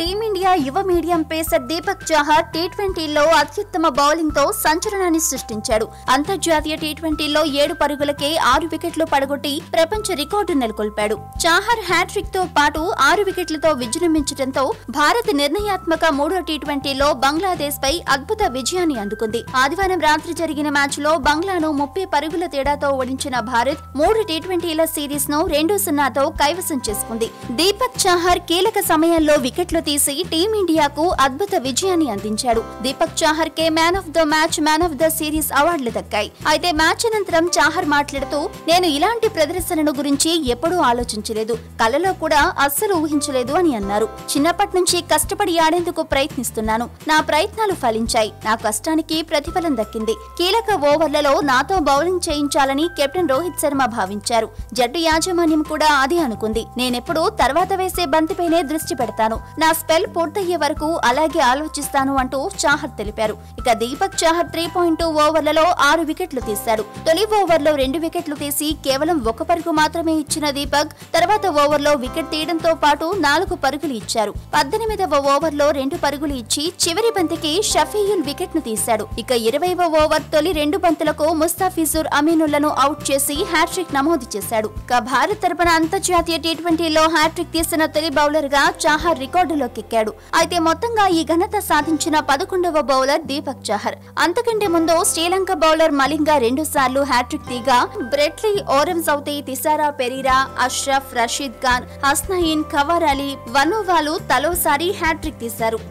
team India యువ medium pacer Deepak Chahar T ట్వంటీలో అత్యుత్తమ బౌలింగ్ తో సంచలనాన్ని సృష్టించాడు అంతర్జాతీయ టీ ట్వంటీలో ఏడు పరుగులకే ఆరు వికెట్లు పడగొట్టి ప్రపంచ రికార్డు నెలకొల్పాడు చాహర్ హ్యాట్రిక్ తో పాటు ఆరు వికెట్లతో విజృంభించడంతో భారత్ నిర్ణయాత్మక మూడో టీ ట్వంటీలో బంగ్లాదేశ్ పై అద్భుత విజయాన్ని అందుకుంది ఆదివారం రాత్రి జరిగిన మ్యాచ్ లో బంగ్లాను ముప్పై పరుగుల తేడాతో ఓడించిన భారత్ మూడు టీ ట్వంటీల సిరీస్ ను రెండు సున్నాతో కైవసం చేసుకుంది దీపక్ చాహర్ కీలక సమయంలో వికెట్లు తీసి టీమిండియాకు అద్భుత విజయాన్ని అందించాడు దీపక్ చాహర్ కే man of the match man of the series అవార్డులు దక్కాయి అయితే మ్యాచ్ అనంతరం చాహర్ మాట్లాడుతూ నేను ఇలాంటి ప్రదర్శనను గురించి ఎప్పుడూ ఆలోచించలేదు కలలో కూడా అస్సలు ఊహించలేదు అని అన్నారు చిన్నప్పటి నుంచి కష్టపడి ఆడేందుకు ప్రయత్నిస్తున్నాను నా ప్రయత్నాలు ఫలించాయి నా కష్టానికి ప్రతిఫలం దక్కింది కీలక ఓవర్లలో నాతో బౌలింగ్ చేయించాలని కెప్టెన్ రోహిత్ శర్మ భావించారు జట్టు యాజమాన్యం కూడా అదే అనుకుంది నేనెప్పుడూ తర్వాత వేసే బంతిపైనే దృష్టి పెడతాను నా స్పెల్ పూర్తయ్యే వరకు అలాగే ఆలోచిస్తాను అంటూ చాహర్ తెలిపారు ఇక Deepak Chahar three point two ఓవర్లలో ఆరు వికెట్లు తీశాడు తొలి ఓవర్లో రెండు వికెట్లు తీసి కేవలం ఒక పరుగు మాత్రమే ఇచ్చిన దీపక్ తర్వాత ఓవర్లో వికెట్ తీయడంతో పాటు నాలుగు పరుగులు ఇచ్చారు పద్దెనిమిదవ ఓవర్లో రెండు పరుగులు ఇచ్చి చివరి బంతికి షఫీయుల్ వికెట్ ను తీశాడు ఇక ఇరవైవ ఓవర్ తొలి రెండు బంతులకు ముస్తాఫిజుర్ అమీనులను అవుట్ చేసి హ్యాట్రిక్ నమోదు చేశాడు ఇక భారత్ తరపున అంతర్జాతీయ టీ ట్వంటీలో హ్యాట్రిక్ తీసిన తొలి బౌలర్ గా చాహర్ రికార్డులోకెక్కాడు అయితే మొత్తంగా ఈ ఘనత సాధించిన పదకొండవ బౌలర్ దీపక్ చాహర్ అంతకంటే ముందు శ్రీలంక బౌలర్ మలింగా రెండు సార్లు హ్యాట్రిక్ తీగా Brett Lee Oram Southee Thisara Perera Ashraf Rashid Khan Hasnain Khawar Ali వనోవాలు తలోసారి హ్యాట్రిక్ తీశారు